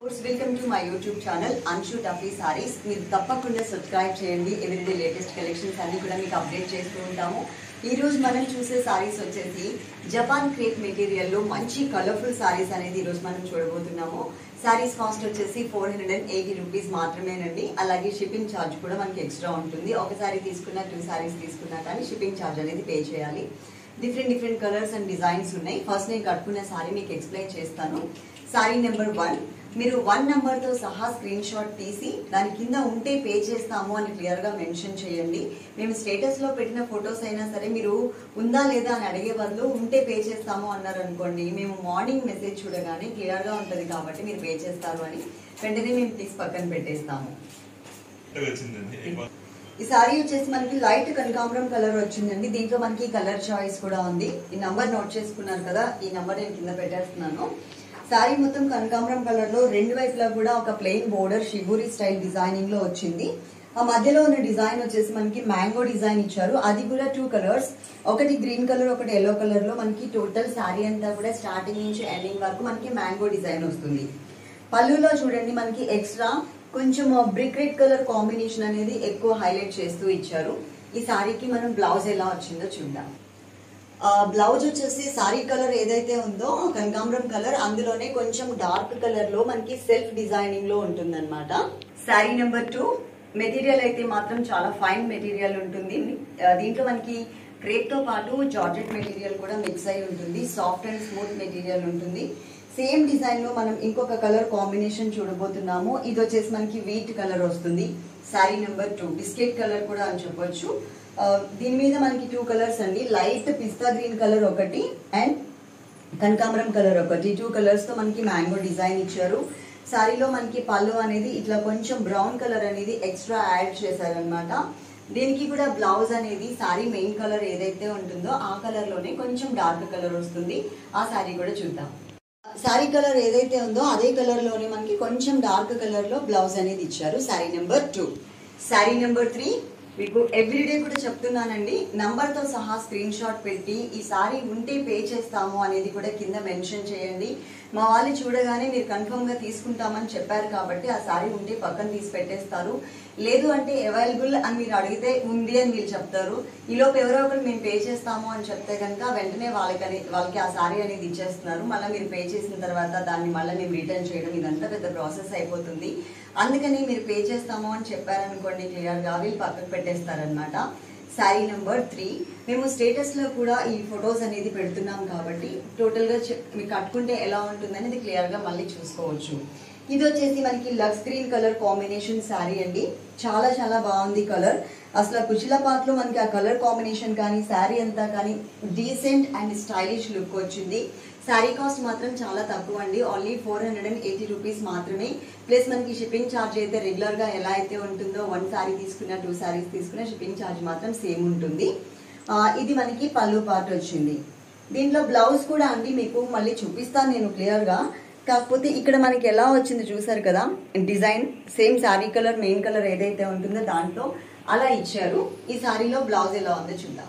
welcome to my YouTube channel Anshu టఫీ సారీస్ మీరు తప్పకుండా సబ్స్క్రైబ్ చేయండి ఎవ్రీడే లేటెస్ట్ కలెక్షన్స్ అన్ని కూడా మీకు అప్డేట్ చేస్తూ ఉంటాము ఈ రోజు మనం చూసే సారీస్ వచ్చేసి జపాన్ క్రేప్ మెటీరియల్లో మంచి కలర్ఫుల్ సారీస్ అనేది ఈ రోజు మనం చూడబోతున్నాము సారీస్ కాస్ట్ వచ్చేసి four hundred and eighty rupees మాత్రమేనండి అలాగే షిప్పింగ్ ఛార్జ్ కూడా మనకి ఎక్స్ట్రా ఉంటుంది ఒక సారీ తీసుకున్న టూ సారీస్ తీసుకున్నా కానీ షిప్పింగ్ ఛార్జ్ అనేది పే చేయాలి different different colours and designs ఉన్నాయి ఫస్ట్ నేను కట్టుకున్న సారీ మీకు ఎక్స్ప్లెయిన్ చేస్తాను సారీ నెంబర్ వన్ మీరు వన్ నెంబర్తో సహా స్క్రీన్ షాట్ తీసి దాని కింద ఉంటే పే చేస్తాము అని క్లియర్గా మెన్షన్ చేయండి మేము స్టేటస్లో పెట్టిన ఫొటోస్ అయినా సరే మీరు ఉందా లేదా అని అడిగే బదులు ఉంటే పే చేస్తాము అన్నారు అనుకోండి మేము మార్నింగ్ మెసేజ్ చూడగానే క్లియర్గా ఉంటుంది కాబట్టి మీరు పే చేస్తారు అని వెంటనే మేము తీసి పక్కన పెట్టేస్తాము వచ్చిందండి ఈ సారీ వచ్చేసి మనకి లైట్ కనకాంబరం కలర్ వచ్చిందండి దీంట్లో మనకి కలర్ చాయిస్ కూడా ఉంది ఈ నంబర్ నోట్ చేసుకున్నారు కదా ఈ నంబర్ నేను కింద పెట్టేస్తున్నాను సారీ మొత్తం కనకాంబరం కలర్ లో రెండు వైపులా కూడా ఒక plain border shibori style designing లో వచ్చింది ఆ మధ్యలో ఉన్న డిజైన్ వచ్చేసి మనకి మ్యాంగో డిజైన్ ఇచ్చారు అది కూడా టూ కలర్స్ ఒకటి గ్రీన్ కలర్ ఒకటి ఎల్లో కలర్ లో మనకి టోటల్ సారీ అంతా కూడా స్టార్టింగ్ నుంచి ఎండింగ్ వరకు మనకి మ్యాంగో డిజైన్ వస్తుంది పళ్ళులో చూడండి మనకి ఎక్స్ట్రా కొంచెం బ్రిక్ రెడ్ కలర్ కాంబినేషన్ అనేది ఎక్కువ హైలైట్ చేస్తూ ఇచ్చారు ఈ సారీకి మనం బ్లౌజ్ ఎలా వచ్చిందో చూద్దాం బ్లౌజ్ వచ్చేసి సారీ కలర్ ఏదైతే ఉందో కనకాంబరం కలర్ అందులోనే కొంచెం డార్క్ కలర్ లో మనకి సెల్ఫ్ డిజైనింగ్ లో ఉంటుందన్నమాట సారీ నెంబర్ టూ మెటీరియల్ అయితే మాత్రం చాలా ఫైన్ మెటీరియల్ ఉంటుంది ఆ, దీంట్లో మనకి క్రేప్ తో పాటు జార్జెట్ మెటీరియల్ కూడా మిక్స్ అయి ఉంటుంది సాఫ్ట్ అండ్ స్మూత్ మెటీరియల్ ఉంటుంది సేమ్ డిజైన్ లో మనం ఇంకొక కలర్ కాంబినేషన్ చూడబోతున్నాము ఇది వచ్చేసి మనకి వీట్ కలర్ వస్తుంది sari number two biscuit colour కూడా అని చెప్పొచ్చు ఆ, దీని మీద మనకి టూ కలర్స్ అండి లైట్ పిస్తా గ్రీన్ కలర్ ఒకటి అండ్ కనకాంబరం కలర్ ఒకటి టూ కలర్స్ తో మనకి మ్యాంగో డిజైన్ ఇచ్చారు సారీలో మనకి పళ్ళు అనేది ఇట్లా కొంచెం బ్రౌన్ కలర్ అనేది ఎక్స్ట్రా యాడ్ చేశారనమాట దీనికి కూడా బ్లౌజ్ అనేది సారీ మెయిన్ కలర్ ఏదైతే ఉంటుందో ఆ కలర్ లోనే కొంచెం డార్క్ కలర్ వస్తుంది ఆ సారీ కూడా చూద్దాం సారీ కలర్ ఏదైతే ఉందో అదే కలర్ లోనే మనకి కొంచెం డార్క్ కలర్ లో బ్లౌజ్ అనేది ఇచ్చారు sari number two sari number three మీకు ఎవ్రీడే కూడా చెప్తున్నానండి నంబర్ తో సహా స్క్రీన్ షాట్ పెట్టి ఈ సారీ ఉంటే పే చేస్తాము అనేది కూడా కింద మెన్షన్ చేయండి మా వాళ్ళు చూడగానే మీరు కన్ఫర్మ్ గా తీసుకుంటామని చెప్పారు కాబట్టి ఆ సారీ ఉంటే పక్కన తీసి పెట్టేస్తారు లేదు అంటే అవైలబుల్ అని మీరు అడిగితే ఉంది అని మీరు చెప్తారు ఈలోపు ఎవరో ఒకరు మేము పే చేస్తాము అని చెప్తే కనుక వెంటనే వాళ్ళకి అనే- వాళ్ళకి ఆ సారీ అనేది ఇచ్చేస్తున్నారు మళ్ళీ మీరు పే చేసిన తర్వాత దాన్ని మళ్ళీ మేము రిటర్న్ చేయడం ఇదంతా పెద్ద ప్రాసెస్ అయిపోతుంది అందుకని మీరు పే చేస్తాము అని చెప్పారనుకోండి క్లియర్గా వీళ్ళు పక్కకు పెట్టేస్తారనమాట శారీ నెంబర్ త్రీ మేము స్టేటస్లో కూడా ఈ ఫొటోస్ అనేది పెడుతున్నాం కాబట్టి టోటల్గా మీకు కట్టుకుంటే ఎలా ఉంటుంది అనేది క్లియర్గా మళ్ళీ చూసుకోవచ్చు ఇది వచ్చేసి మనకి లక్స్ గ్రీన్ కలర్ కాంబినేషన్ శారీ అండి చాలా చాలా బాగుంది కలర్ అసలు ఆ కుచిల పాటలో మనకి ఆ కలర్ కాంబినేషన్ కానీ శారీ అంతా కానీ డీసెంట్ అండ్ స్టైలిష్ లుక్ వచ్చింది శారీ కాస్ట్ మాత్రం చాలా తక్కువ అండి only four hundred and eighty rupees మాత్రమే ప్లస్ మనకి షిప్పింగ్ ఛార్జ్ అయితే రెగ్యులర్ గా ఎలా అయితే ఉంటుందో వన్ శారీ తీసుకున్న టూ శారీస్ తీసుకున్న షిప్పింగ్ ఛార్జ్ మాత్రం సేమ్ ఉంటుంది ఆ, ఇది మనకి పళ్ళు పార్ట్ వచ్చింది దీంట్లో బ్లౌజ్ కూడా అండి మీకు మళ్ళీ చూపిస్తాను నేను క్లియర్ గా కాకపోతే ఇక్కడ మనకి ఎలా వచ్చింది చూసారు కదా design same sari colour main colour ఏదైతే ఉంటుందో దాంట్లో అలా ఇచ్చారు ఈ శారీలో బ్లౌజ్ ఎలా ఉందో చూద్దాం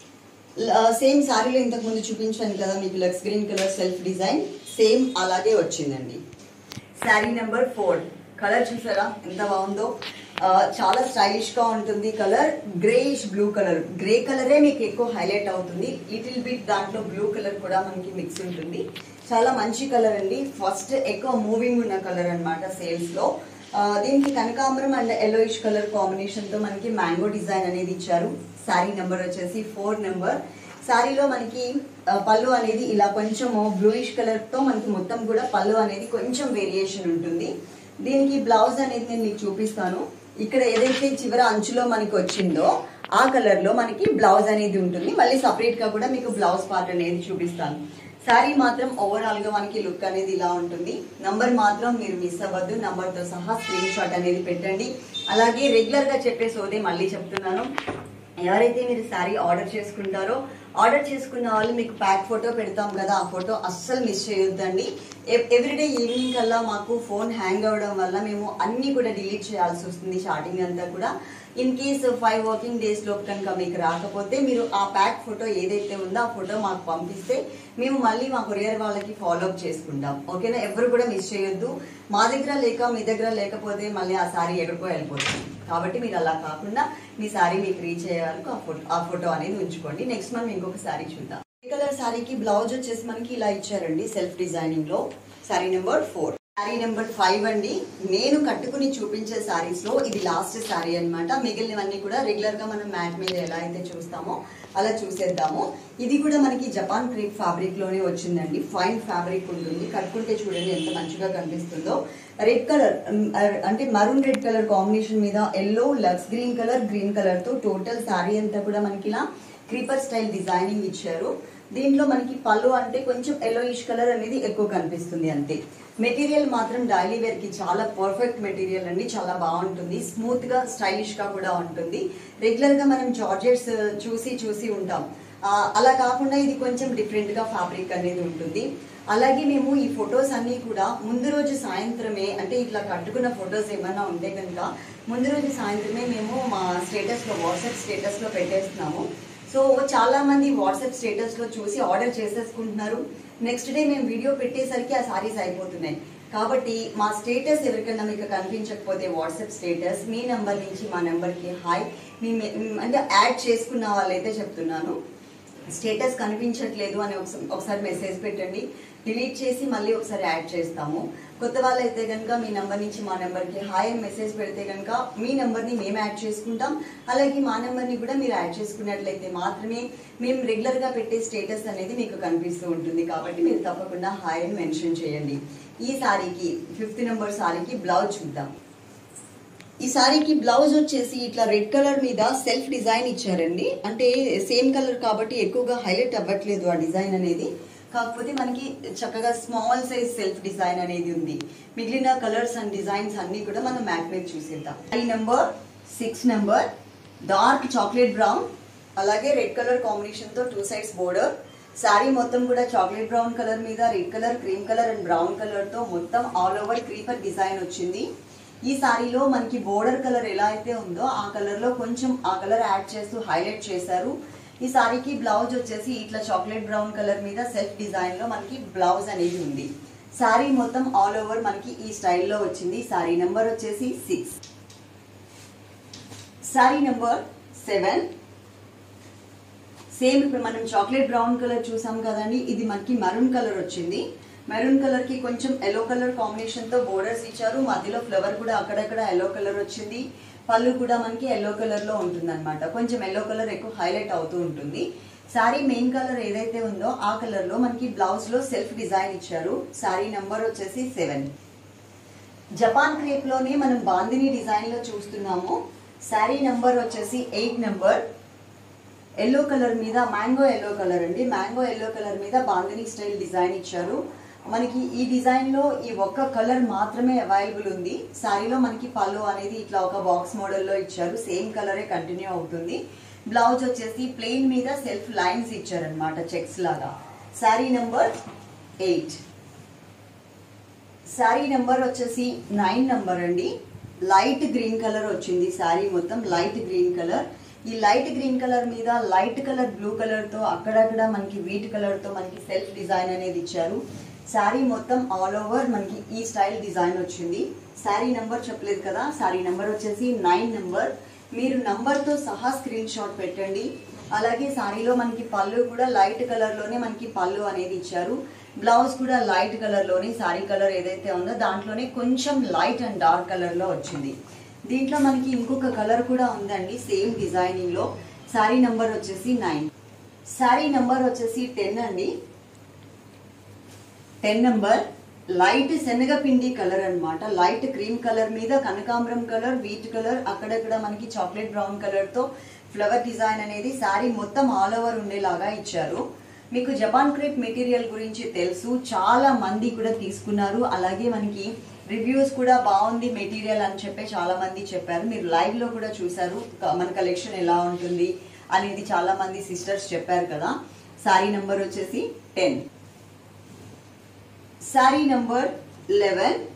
సేమ్ శారీలో ఇంతకు ముందు చూపించాను కదా మీకు లక్స్ green colour self design same అలాగే వచ్చిందండి శారీ నెంబర్ ఫోర్ కలర్ చూసారా ఎంత బాగుందో ఆ, చాలా స్టైలిష్ గా ఉంటుంది colour greyish blue colour grey కలరే మీకు ఎక్కువ హైలైట్ అవుతుంది లిటిల్ బిట్ దాంట్లో బ్లూ కలర్ కూడా మనకి మిక్స్ ఉంటుంది చాలా మంచి కలర్ అండి ఫస్ట్ ఎక్కువ మూవింగ్ ఉన్న కలర్ అన్నమాట సేల్స్ లో ఆ, దీనికి కనకాంబరం అండ్ ఎల్లోయిష్ కలర్ కాంబినేషన్ తో మనకి మ్యాంగో డిజైన్ అనేది ఇచ్చారు శారీ నెంబర్ వచ్చేసి ఫోర్ నెంబర్ శారీలో మనకి ఆ, పళ్ళు అనేది ఇలా కొంచెం బ్లూయిష్ కలర్ తో మనకి మొత్తం కూడా పళ్ళు అనేది కొంచెం వేరియేషన్ ఉంటుంది దీనికి బ్లౌజ్ అనేది నేను మీకు చూపిస్తాను ఇక్కడ ఏదైతే చివర అంచులో మనకి వచ్చిందో ఆ కలర్ లో మనకి బ్లౌజ్ అనేది ఉంటుంది మళ్ళీ సపరేట్ గా కూడా మీకు బ్లౌజ్ పార్ట్ అనేది చూపిస్తాను శారీ మాత్రం ఓవరాల్ గా మనకి లుక్ అనేది ఇలా ఉంటుంది నంబర్ మాత్రం మీరు మిస్ అవ్వద్దు నంబర్ తో సహా స్క్రీన్ షాట్ అనేది పెట్టండి అలాగే రెగ్యులర్ గా చెప్పే సోదే మళ్ళీ చెప్తున్నాను ఎవరైతే మీరు శారీ ఆర్డర్ చేసుకుంటారో ఆర్డర్ చేసుకున్న వాళ్ళు మీకు ప్యాక్ ఫోటో పెడతాం కదా ఆ ఫోటో అస్సలు మిస్ చేయొద్దండి ఎవ్రీడే ఈవినింగ్ కల్లా మాకు ఫోన్ హ్యాంగ్ అవ్వడం వల్ల మేము అన్ని కూడా డిలీట్ చేయాల్సి వస్తుంది చాటింగ్ అంతా కూడా in case five working days లోపు కనుక మీకు రాకపోతే మీరు ఆ ప్యాక్ ఫోటో ఏదైతే ఉందో ఆ ఫోటో మాకు పంపిస్తే మేము మళ్ళీ మా కొరియర్ వాళ్ళకి ఫాలో అప్ చేసుకుంటాం ఓకేనా ఎవరు కూడా మిస్ చేయొద్దు మా దగ్గర లేక మీ దగ్గర లేకపోతే మళ్ళీ ఆ సారీ ఎక్కడికో వెళ్ళిపోతుంది కాబట్టి మీరు అలా కాకుండా మీ సారీ మీకు రీచ్ అయ్యే వరకు ఆ ఫోటో ఆ ఫోటో అనేది ఉంచుకోండి నెక్స్ట్ మనం ఇంకొక సారీ చూద్దాం ఈ కలర్ సారీకి బ్లౌజ్ వచ్చేసి మనకి ఇలా ఇచ్చారండి సెల్ఫ్ డిజైనింగ్ లో sari number four sari number five అండి నేను కట్టుకుని చూపించే సారీస్ లో ఇది లాస్ట్ సారీ అన్నమాట మిగిలినవన్నీ కూడా రెగ్యులర్ గా మనం మ్యాట్ మీద ఎలా అయితే చూస్తామో అలా చూసేద్దాము ఇది కూడా మనకి జపాన్ క్రీప్ ఫ్యాబ్రిక్ లోనే వచ్చిందండి ఫైన్ ఫ్యాబ్రిక్ ఉంటుంది కట్టుకుంటే చూడండి ఎంత మంచిగా కనిపిస్తుందో రెడ్ కలర్ అంటే మరూన్ రెడ్ కలర్ కాంబినేషన్ మీద ఎల్లో లక్స్ గ్రీన్ కలర్ గ్రీన్ కలర్ తో టోటల్ సారీ అంతా కూడా మనకి ఇలా క్రీపర్ స్టైల్ డిజైనింగ్ ఇచ్చారు దీంట్లో మనకి పళ్ళు అంటే కొంచెం ఎల్లోయిష్ కలర్ అనేది ఎక్కువ కనిపిస్తుంది అంతే మెటీరియల్ మాత్రం డైలీ వేర్ కి చాలా పర్ఫెక్ట్ మెటీరియల్ అండి చాలా బాగుంటుంది స్మూత్ గా స్టైలిష్ గా కూడా ఉంటుంది రెగ్యులర్ గా మనం జార్జెట్స్ చూసి చూసి ఉంటాం ఆ, అలా కాకుండా ఇది కొంచెం డిఫరెంట్ గా ఫ్యాబ్రిక్ అనేది ఉంటుంది అలాగే మేము ఈ ఫొటోస్ అన్ని కూడా ముందు రోజు సాయంత్రమే అంటే ఇట్లా కట్టుకున్న ఫొటోస్ ఏమైనా ఉంటే కనుక ముందు రోజు సాయంత్రమే మేము మా స్టేటస్ లో వాట్సాప్ స్టేటస్ లో పెట్టేస్తున్నాము సో చాలా మంది వాట్సాప్ స్టేటస్ లో చూసి ఆర్డర్ చేసేసుకుంటున్నారు నెక్స్ట్ డే మేము వీడియో పెట్టేసరికి ఆ సారీస్ అయిపోతున్నాయి కాబట్టి మా స్టేటస్ ఎవరికైనా మీకు కనిపించకపోతే వాట్సాప్ స్టేటస్ మీ నెంబర్ నుంచి మా నెంబర్కి హాయ్ మీ మె- అంటే యాడ్ చేసుకున్న వాళ్ళైతే చెప్తున్నాను స్టేటస్ కనిపించట్లేదు అని ఒకస- ఒకసారి మెసేజ్ పెట్టండి డిలీట్ చేసి మళ్ళీ ఒకసారి యాడ్ చేస్తాము కొత్త వాళ్ళైతే కనుక మీ నెంబర్ నుంచి మా నెంబర్కి హాయ్ అని మెసేజ్ పెడితే కనుక మీ నెంబర్ని మేము యాడ్ చేసుకుంటాం అలాగే మా నెంబర్ని కూడా మీరు యాడ్ చేసుకున్నట్లయితే మాత్రమే మేము రెగ్యులర్గా పెట్టే స్టేటస్ అనేది మీకు కనిపిస్తూ ఉంటుంది కాబట్టి మీరు తప్పకుండా హాయ్ అని మెన్షన్ చేయండి ఈ సారీకి ఫిఫ్త్ నెంబర్ సారీకి బ్లౌజ్ చూద్దాం ఈ సారీకి బ్లౌజ్ వచ్చేసి ఇట్లా రెడ్ కలర్ మీద సెల్ఫ్ డిజైన్ ఇచ్చారండి అంటే సేమ్ కలర్ కాబట్టి ఎక్కువగా హైలైట్ అవ్వట్లేదు ఆ డిజైన్ అనేది కాకపోతే మనకి చక్కగా స్మాల్ సైజ్ సెల్ఫ్ డిజైన్ అనేది ఉంది మిగిలిన కలర్స్ అండ్ డిజైన్స్ అన్ని కూడా మనం మ్యాట్ మీద చూసేద్దాం ఈ number six number dark chocolate brown అలాగే రెడ్ కలర్ కాంబినేషన్ తో టూ సైడ్స్ బోర్డర్ శారీ మొత్తం కూడా చాక్లెట్ బ్రౌన్ కలర్ మీద red colour cream colour and brown colour తో మొత్తం ఆల్ ఓవర్ క్రీపర్ డిజైన్ వచ్చింది ఈ సారీలో మనకి బోర్డర్ కలర్ ఎలా అయితే ఉందో ఆ కలర్ లో కొంచెం ఆ కలర్ యాడ్ చేస్తూ హైలైట్ చేశారు ఈ సారీకి బ్లౌజ్ వచ్చేసి ఇట్లా చాక్లెట్ బ్రౌన్ కలర్ మీద సెల్ఫ్ డిజైన్ లో మనకి బ్లౌజ్ అనేది ఉంది సారీ మొత్తం ఆల్ ఓవర్ మనకి ఈ స్టైల్లో వచ్చింది సారీ నెంబర్ వచ్చేసి six sari number seven same ఇప్పుడు మనం చాక్లెట్ బ్రౌన్ కలర్ చూసాం కదండి ఇది మనకి మరూన్ కలర్ వచ్చింది మెరూన్ కలర్ కి కొంచెం ఎల్లో కలర్ కాంబినేషన్ తో బోర్డర్స్ ఇచ్చారు మధ్యలో ఫ్లవర్ కూడా అక్కడక్కడ ఎల్లో కలర్ వచ్చింది పళ్ళు కూడా మనకి ఎల్లో కలర్ లో ఉంటుంది అనమాట కొంచెం ఎల్లో కలర్ ఎక్కువ హైలైట్ అవుతూ ఉంటుంది శారీ మెయిన్ కలర్ ఏదైతే ఉందో ఆ కలర్ లో మనకి బ్లౌజ్ లో సెల్ఫ్ డిజైన్ ఇచ్చారు శారీ నంబర్ వచ్చేసి సెవెన్ జపాన్ క్రేప్ లోనే మనం బాందిని డిజైన్ లో చూస్తున్నాము శారీ నంబర్ వచ్చేసి ఎయిట్ నెంబర్ ఎల్లో కలర్ మీద మ్యాంగో ఎల్లో కలర్ అండి మ్యాంగో ఎల్లో కలర్ మీద బాందిని స్టైల్ డిజైన్ ఇచ్చారు మనకి ఈ డిజైన్ లో ఈ ఒక్క కలర్ మాత్రమే అవైలబుల్ ఉంది శారీలో మనకి పళ్ళు అనేది ఇట్లా ఒక బాక్స్ మోడల్లో ఇచ్చారు సేమ్ కలరే కంటిన్యూ అవుతుంది బ్లౌజ్ వచ్చేసి ప్లెయిన్ మీద సెల్ఫ్ లైన్స్ ఇచ్చారనమాట చెక్స్ లాగా sari number eight sari number వచ్చేసి నైన్ నెంబర్ అండి లైట్ గ్రీన్ కలర్ వచ్చింది శారీ మొత్తం లైట్ గ్రీన్ కలర్ ఈ లైట్ గ్రీన్ కలర్ మీద లైట్ కలర్ బ్లూ కలర్ తో అక్కడక్కడ మనకి వీట్ కలర్ తో మనకి సెల్ఫ్ డిజైన్ అనేది ఇచ్చారు శారీ మొత్తం ఆల్ ఓవర్ మనకి ఈ స్టైల్ డిజైన్ వచ్చింది శారీ నెంబర్ చెప్పలేదు కదా శారీ నెంబర్ వచ్చేసి నైన్ నెంబర్ మీరు నంబర్ తో సహా స్క్రీన్ షాట్ పెట్టండి అలాగే శారీలో మనకి పళ్ళు కూడా లైట్ కలర్ లోనే మనకి పళ్ళు అనేది ఇచ్చారు బ్లౌజ్ కూడా లైట్ కలర్ లోనే శారీ కలర్ ఏదైతే ఉందో దాంట్లోనే కొంచెం లైట్ అండ్ డార్క్ కలర్ లో వచ్చింది దీంట్లో మనకి ఇంకొక కలర్ కూడా ఉందండి సేమ్ డిజైనింగ్ లో శారీ నంబర్ వచ్చేసి నైన్ శారీ నంబర్ వచ్చేసి టెన్ అండి టెన్ నెంబర్ లైట్ శనగపిండి కలర్ అన్నమాట లైట్ క్రీమ్ కలర్ మీద కనకాంబరం కలర్ వీట్ కలర్ అక్కడక్కడ మనకి చాక్లెట్ బ్రౌన్ కలర్ తో ఫ్లవర్ డిజైన్ అనేది శారీ మొత్తం ఆల్ ఓవర్ ఉండేలాగా ఇచ్చారు మీకు జపాన్ క్రేప్ మెటీరియల్ గురించి తెలుసు చాలా మంది కూడా తీసుకున్నారు అలాగే మనకి రివ్యూస్ కూడా బాగుంది మెటీరియల్ అని చెప్పి చాలా మంది చెప్పారు మీరు లైవ్ లో కూడా చూసారు క- మన కలెక్షన్ ఎలా ఉంటుంది అనేది చాలా మంది సిస్టర్స్ చెప్పారు కదా శారీ నంబర్ వచ్చేసి ten sari number eleven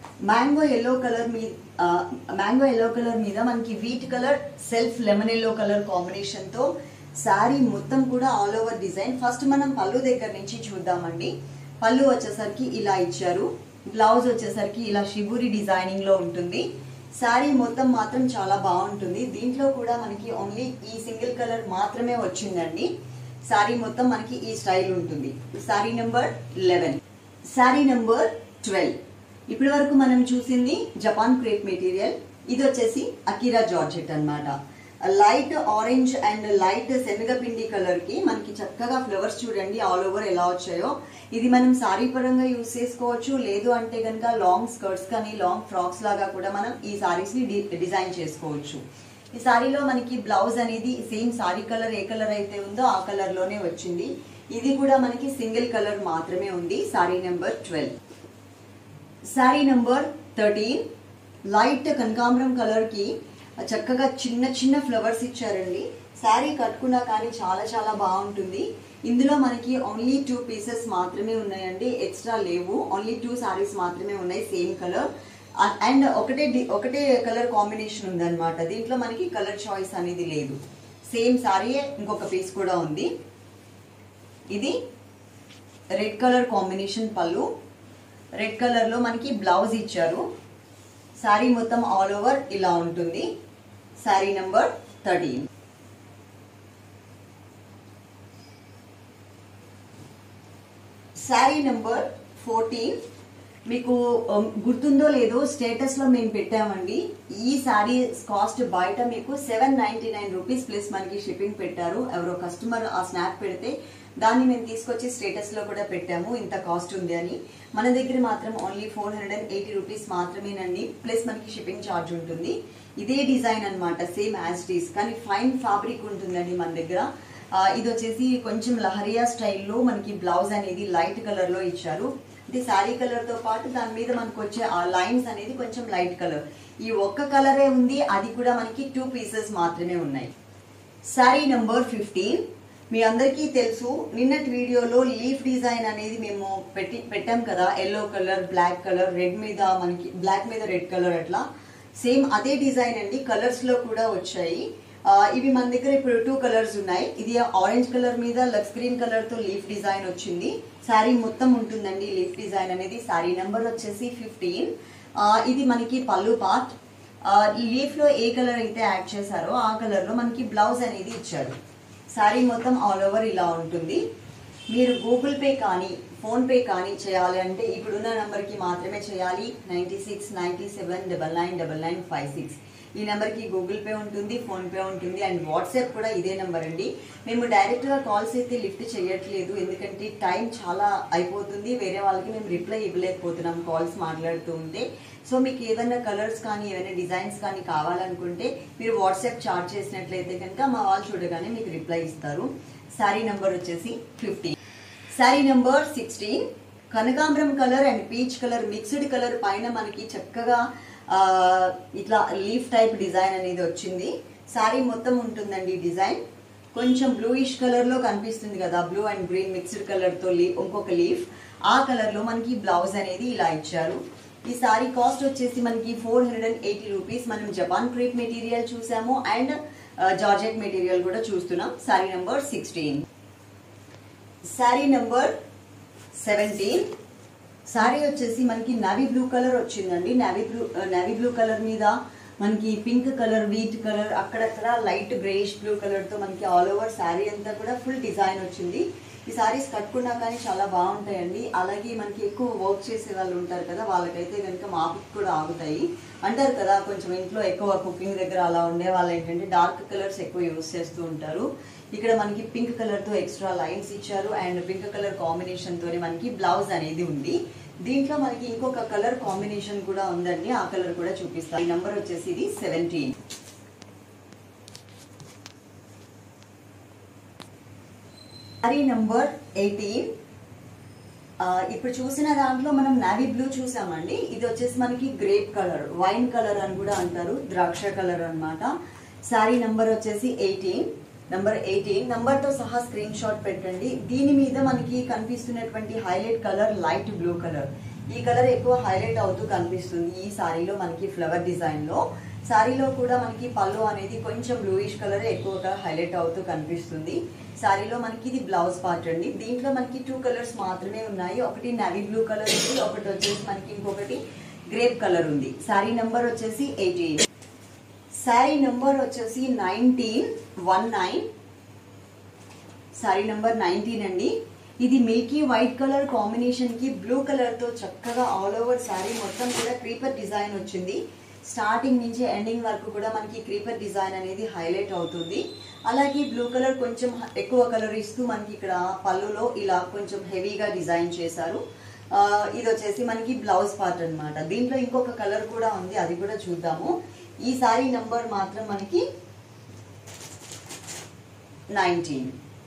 mango yellow colour మీద మ్యాంగో ఎల్లో కలర్ మీద మనకి wheat colour self lemon yellow colour combination తో శారీ మొత్తం కూడా ఆల్ ఓవర్ డిజైన్ ఫస్ట్ మనం పళ్ళు దగ్గర నుంచి చూద్దామండి పళ్ళు వచ్చేసరికి ఇలా ఇచ్చారు బ్లౌజ్ వచ్చేసరికి ఇలా షిబూరి డిజైనింగ్ లో ఉంటుంది శారీ మొత్తం మాత్రం చాలా బాగుంటుంది దీంట్లో కూడా మనకి ఓన్లీ ఈ సింగిల్ కలర్ మాత్రమే వచ్చిందండి శారీ మొత్తం మనకి ఈ స్టైల్ ఉంటుంది sari number eleven sari number twelve ఇప్పటి వరకు మనం చూసింది జపాన్ క్రేప్ మెటీరియల్ ఇది వచ్చేసి అకిరా జార్జెట్ అన్నమాట లైట్ ఆరెంజ్ అండ్ లైట్ శనగపిండి కలర్ కి మనకి చక్కగా ఫ్లవర్స్ చూడండి ఆల్ ఓవర్ ఎలా వచ్చాయో ఇది మనం సారీ పరంగా యూస్ చేసుకోవచ్చు లేదు అంటే కనుక లాంగ్ స్కర్ట్స్ కానీ లాంగ్ ఫ్రాక్స్ లాగా కూడా మనం ఈ సారీస్ ని డి- డిజైన్ చేసుకోవచ్చు ఈ సారీలో మనకి బ్లౌజ్ అనేది సేమ్ సారీ కలర్ ఏ కలర్ అయితే ఉందో ఆ కలర్ లోనే వచ్చింది ఇది కూడా మనకి సింగిల్ కలర్ మాత్రమే ఉంది sari number twelve sari number thirteen light కనకాంబరం కలర్ కి చక్కగా చిన్న చిన్న ఫ్లవర్స్ ఇచ్చారండి శారీ కట్టుకున్నా కానీ చాలా చాలా బాగుంటుంది ఇందులో మనకి ఓన్లీ టూ పీసెస్ మాత్రమే ఉన్నాయండి ఎక్స్ట్రా లేవు ఓన్లీ టూ సారీస్ మాత్రమే ఉన్నాయి సేమ్ కలర్ అండ్ ఒకటే డి- ఒకటే కలర్ కాంబినేషన్ ఉందన్నమాట దీంట్లో మనకి కలర్ చాయిస్ అనేది లేదు సేమ్ సారీ ఇంకొక పీస్ కూడా ఉంది ఇది రెడ్ కలర్ కాంబినేషన్ పళ్ళు రెడ్ కలర్ లో మనకి బ్లౌజ్ ఇచ్చారు శారీ మొత్తం ఆల్ ఓవర్ ఇలా ఉంటుంది sari number thirteen sari number fourteen మీకు um, గుర్తుందో లేదో స్టేటస్ లో మేము పెట్టామండి ఈ శారీ కాస్ట్ బయట మీకు seven ninety nine rupees plus మనకి షిప్పింగ్ పెట్టారు ఎవరో కస్టమర్ ఆ స్నాప్ పెడితే దాన్ని మేము తీసుకొచ్చి స్టేటస్ లో కూడా పెట్టాము ఇంత కాస్ట్ ఉంది అని మన దగ్గర మాత్రం only four hundred and eighty rupees మాత్రమేనండి ప్లస్ మనకి షిప్పింగ్ ఛార్జ్ ఉంటుంది ఇదే డిజైన్ అన్నమాట సేమ్ యాజ్ డీస్ కానీ ఫైన్ ఫ్యాబ్రిక్ ఉంటుందండి మన దగ్గర ఆ, ఇది వచ్చేసి కొంచెం లహరియా స్టైల్లో మనకి బ్లౌజ్ అనేది లైట్ కలర్ లో ఇచ్చారు అంటే శారీ కలర్ తో పాటు దాని మీద మనకు వచ్చే ఆ లైన్స్ అనేది కొంచెం లైట్ కలర్ ఈ ఒక్క కలరే ఉంది అది కూడా మనకి టూ పీసెస్ మాత్రమే ఉన్నాయి శారీ నంబర్ ఫిఫ్టీన్ మీ అందరికీ తెలుసు నిన్నటి వీడియోలో లీఫ్ డిజైన్ అనేది మేము పెట్టి పెట్టాం కదా yellow colour black colour red మీద మనకి బ్లాక్ మీద రెడ్ కలర్ అట్లా సేమ్ అదే డిజైన్ అండి కలర్స్ లో కూడా వచ్చాయి ఆ, ఇవి మన దగ్గర ఇప్పుడు టూ కలర్స్ ఉన్నాయి ఇది ఆరెంజ్ కలర్ మీద లక్స్ గ్రీన్ కలర్ తో లీఫ్ డిజైన్ వచ్చింది శారీ మొత్తం ఉంటుందండి లీఫ్ డిజైన్ అనేది శారీ నెంబర్ వచ్చేసి ఫిఫ్టీన్ ఇది మనకి పళ్ళు పార్ట్ లీఫ్ లో ఏ కలర్ అయితే యాడ్ చేశారో ఆ కలర్ లో మనకి బ్లౌజ్ అనేది ఇచ్చారు శారీ మొత్తం ఆల్ ఓవర్ ఇలా ఉంటుంది మీరు గూగుల్ పే కానీ ఫోన్ పే కానీ చేయాలి అంటే ఇప్పుడున్న నంబర్కి మాత్రమే చేయాలి ninety six ninety seven double nine double nine five six ఈ నెంబర్కి గూగుల్ పే ఉంటుంది ఫోన్ పే ఉంటుంది అండ్ వాట్సాప్ కూడా ఇదే నెంబర్ అండి మేము డైరెక్ట్గా కాల్స్ అయితే లిఫ్ట్ చేయట్లేదు ఎందుకంటే టైం చాలా అయిపోతుంది వేరే వాళ్ళకి మేము రిప్లై ఇవ్వలేకపోతున్నాం కాల్స్ మాట్లాడుతూ ఉంటే సో మీకు ఏదైనా కలర్స్ కానీ ఏదైనా డిజైన్స్ కానీ కావాలనుకుంటే మీరు వాట్సాప్ చార్జ్ చేసినట్లయితే కనుక మా వాళ్ళు చూడగానే మీకు రిప్లై ఇస్తారు శారీ నెంబర్ వచ్చేసి ఫిఫ్టీన్ శారీ నెంబర్ సిక్స్టీన్ కనకాంబరం colour and peach colour mixed colour పైన మనకి చక్కగా ఆ, ఇట్లా లీఫ్ టైప్ డిజైన్ అనేది వచ్చింది శారీ మొత్తం ఉంటుందండి డిజైన్ కొంచెం బ్లూయిష్ కలర్ లో కనిపిస్తుంది కదా blue and green mixed colour తో లీఫ్ ఇంకొక లీఫ్ ఆ కలర్ లో మనకి బ్లౌజ్ అనేది ఇలా ఇచ్చారు ఈ సారీ కాస్ట్ వచ్చేసి మనకి four hundred and eighty rupees మనం జపాన్ క్రేప్ మెటీరియల్ చూసాము అండ్ జార్జెట్ మెటీరియల్ కూడా చూస్తున్నాం sari number sixteen sari number seventeen sari వచ్చేసి మనకి నావీ బ్లూ కలర్ వచ్చిందండి navy blue navy blue colour మీద మనకి పింక్ కలర్ వీట్ కలర్ అక్కడక్కడ లైట్ గ్రేష్ బ్లూ కలర్ తో మనకి ఆల్ ఓవర్ శారీ అంతా కూడా ఫుల్ డిజైన్ వచ్చింది ఈ సారీస్ కట్టుకున్నా కానీ చాలా బాగుంటాయండి అలాగే మనకి ఎక్కువ వర్క్ చేసే వాళ్ళు ఉంటారు కదా వాళ్ళకైతే కనుక మాపిక్ కూడా ఆగుతాయి అంటారు కదా కొంచెం ఇంట్లో ఎక్కువ కుకింగ్ దగ్గర అలా ఉండే వాళ్ళు ఏంటంటే డార్క్ కలర్స్ ఎక్కువ యూస్ చేస్తూ ఉంటారు ఇక్కడ మనకి పింక్ కలర్ తో ఎక్స్ట్రా లైన్స్ ఇచ్చారు అండ్ పింక్ కలర్ కాంబినేషన్ తోనే మనకి బ్లౌజ్ అనేది ఉంది దీంట్లో మనకి ఇంకొక కలర్ కాంబినేషన్ కూడా ఉందండి ఆ కలర్ కూడా చూపిస్తాను ఈ నంబర్ వచ్చేసి ఇది సెవెంటీన్ సారీ నంబర్ ఎయిటీన్ ఇప్పుడు చూసిన దాంట్లో మనం నావీ బ్లూ చూసామండి ఇది వచ్చేసి మనకి గ్రేప్ కలర్ వైన్ కలర్ అని కూడా అంటారు ద్రాక్ష కలర్ అన్నమాట సారీ నంబర్ వచ్చేసి ఎయిటీన్ నంబర్ ఎయిటీన్ నంబర్ తో సహా స్క్రీన్ షాట్ పెట్టండి దీని మీద మనకి కనిపిస్తున్నటువంటి highlight colour light blue colour ఈ కలర్ ఎక్కువ హైలైట్ అవుతూ కనిపిస్తుంది ఈ సారీలో మనకి ఫ్లవర్ డిజైన్ లో సారీలో కూడా మనకి పళ్ళు అనేది కొంచెం బ్లూయిష్ కలర్ ఎక్కువగా హైలైట్ అవుతూ కనిపిస్తుంది సారీలో మనకి ఇది బ్లౌజ్ పార్ట్ అండి దీంట్లో మనకి టూ కలర్స్ మాత్రమే ఉన్నాయి ఒకటి నవీ బ్లూ కలర్ ఉంది ఒకటి వచ్చేసి మనకి ఇంకొకటి గ్రేప్ కలర్ ఉంది సారీ నెంబర్ వచ్చేసి ఎయిటీన్ సారీ నెంబర్ వచ్చేసి nineteen one nine sari number nineteen అండి ఇది మిల్కీ వైట్ కలర్ కాంబినేషన్ కి బ్లూ కలర్ తో చక్కగా ఆల్ ఓవర్ సారీ మొత్తం కూడా క్రీపర్ డిజైన్ వచ్చింది స్టార్టింగ్ నుంచి ఎండింగ్ వరకు కూడా మనకి క్రీపర్ డిజైన్ అనేది హైలైట్ అవుతుంది అలాగే బ్లూ కలర్ కొంచెం ఎక్కువ కలర్ ఇస్తూ మనకి ఇక్కడ పళ్ళులో ఇలా కొంచెం హెవీగా డిజైన్ చేశారు ఆ, ఇది వచ్చేసి మనకి బ్లౌజ్ పార్ట్ అన్నమాట దీంట్లో ఇంకొక కలర్ కూడా ఉంది అది కూడా చూద్దాము ఈ సారీ నంబర్ మాత్రం మనకి nineteen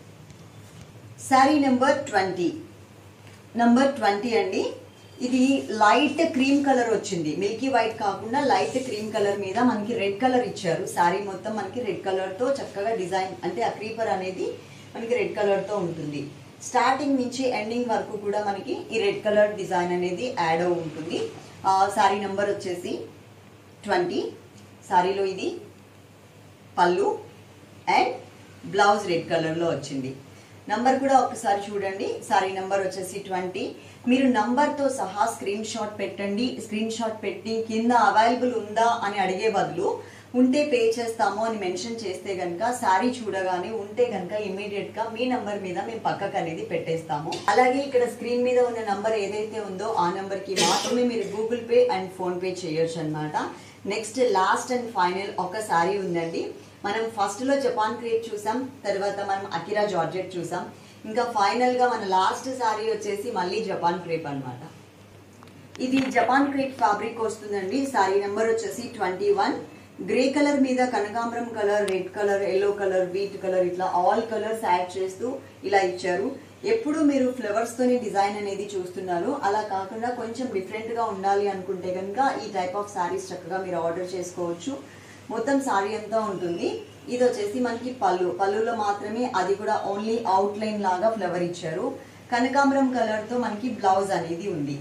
sari number twenty number twenty అండి ఇది లైట్ క్రీమ్ కలర్ వచ్చింది మిల్కీ వైట్ కాకుండా లైట్ క్రీమ్ కలర్ మీద మనకి రెడ్ కలర్ ఇచ్చారు శారీ మొత్తం మనకి రెడ్ కలర్ తో చక్కగా డిజైన్ అంటే ఆ క్రీపర్ అనేది మనకి రెడ్ కలర్ తో ఉంటుంది స్టార్టింగ్ నుంచి ఎండింగ్ వరకు కూడా మనకి ఈ రెడ్ కలర్ డిజైన్ అనేది యాడ్ అయి ఉంటుంది శారీ నెంబర్ వచ్చేసి ట్వంటీ శారీలో ఇది పళ్ళు అండ్ బ్లౌజ్ రెడ్ కలర్లో వచ్చింది నంబర్ కూడా ఒకసారి చూడండి సారీ నంబర్ వచ్చేసి ట్వంటీ మీరు నంబర్తో సహా స్క్రీన్ షాట్ పెట్టండి స్క్రీన్ షాట్ పెట్టి కింద అవైలబుల్ ఉందా అని అడిగే బదులు ఉంటే పే చేస్తాము అని మెన్షన్ చేస్తే కనుక శారీ చూడగానే ఉంటే కనుక ఇమీడియట్ గా మీ నంబర్ మీద మేము పక్కకు అనేది పెట్టేస్తాము అలాగే ఇక్కడ స్క్రీన్ మీద ఉన్న నంబర్ ఏదైతే ఉందో ఆ నంబర్ కి మాత్రమే మీరు Google Pay and PhonePe చేయొచ్చు అనమాట నెక్స్ట్ లాస్ట్ అండ్ ఫైనల్ ఒక శారీ ఉందండి మనం ఫస్ట్ లో జపాన్ క్రేప్ చూసాం తర్వాత మనం అకిరా జార్జెట్ చూసాం ఇంకా ఫైనల్ గా మన లాస్ట్ శారీ వచ్చేసి మళ్ళీ జపాన్ క్రేప్ అన్నమాట ఇది జపాన్ క్రేప్ ఫ్యాబ్రిక్ వస్తుందండి సారీ నెంబర్ వచ్చేసి ట్వంటీ వన్ గ్రే కలర్ మీద కనకాంబరం colour red colour yellow colour wheat colour ఇట్లా ఆల్ కలర్స్ యాడ్ చేస్తూ ఇలా ఇచ్చారు ఎప్పుడు మీరు ఫ్లవర్స్ తోని డిజైన్ అనేది చూస్తున్నారు అలా కాకుండా కొంచెం డిఫరెంట్ గా ఉండాలి అనుకుంటే కనుక ఈ టైప్ ఆఫ్ సారీస్ చక్కగా మీరు ఆర్డర్ చేసుకోవచ్చు మొత్తం సారీ అంతా ఉంటుంది ఇది వచ్చేసి మనకి పళ్ళు పళ్ళులో మాత్రమే అది కూడా ఓన్లీ అవుట్ లైన్ లాగా ఫ్లవర్ ఇచ్చారు కనకాంబరం కలర్ తో మనకి బ్లౌజ్ అనేది ఉంది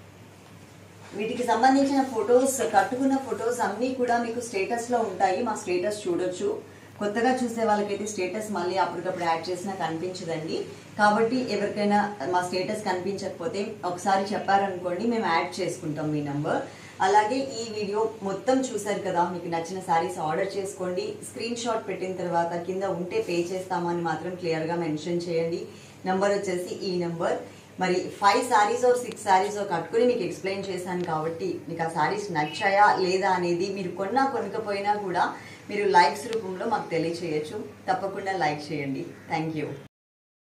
వీటికి సంబంధించిన ఫొటోస్ కట్టుకున్న ఫొటోస్ అన్నీ కూడా మీకు స్టేటస్ లో ఉంటాయి మా స్టేటస్ చూడొచ్చు కొత్తగా చూసే వాళ్ళకైతే స్టేటస్ మళ్ళీ అప్పటికప్పుడు యాడ్ చేసినా కనిపించదండి కాబట్టి ఎవరికైనా మా స్టేటస్ కనిపించకపోతే ఒకసారి చెప్పారనుకోండి మేము యాడ్ చేసుకుంటాం మీ నంబర్ అలాగే ఈ వీడియో మొత్తం చూసారు కదా మీకు నచ్చిన శారీస్ ఆర్డర్ చేసుకోండి స్క్రీన్ షాట్ పెట్టిన తర్వాత కింద ఉంటే పే చేస్తామని మాత్రం క్లియర్ గా మెన్షన్ చేయండి నంబర్ వచ్చేసి ఈ నంబర్ మరి five saris or six saris కట్టుకుని మీకు ఎక్స్ప్లెయిన్ చేశాను కాబట్టి మీకు ఆ శారీస్ నచ్చాయా లేదా అనేది మీరు కొన్నా కొనకపోయినా కూడా మీరు లైక్స్ రూపంలో మాకు తెలియచేయచ్చు తప్పకుండా లైక్ చేయండి థ్యాంక్ యూ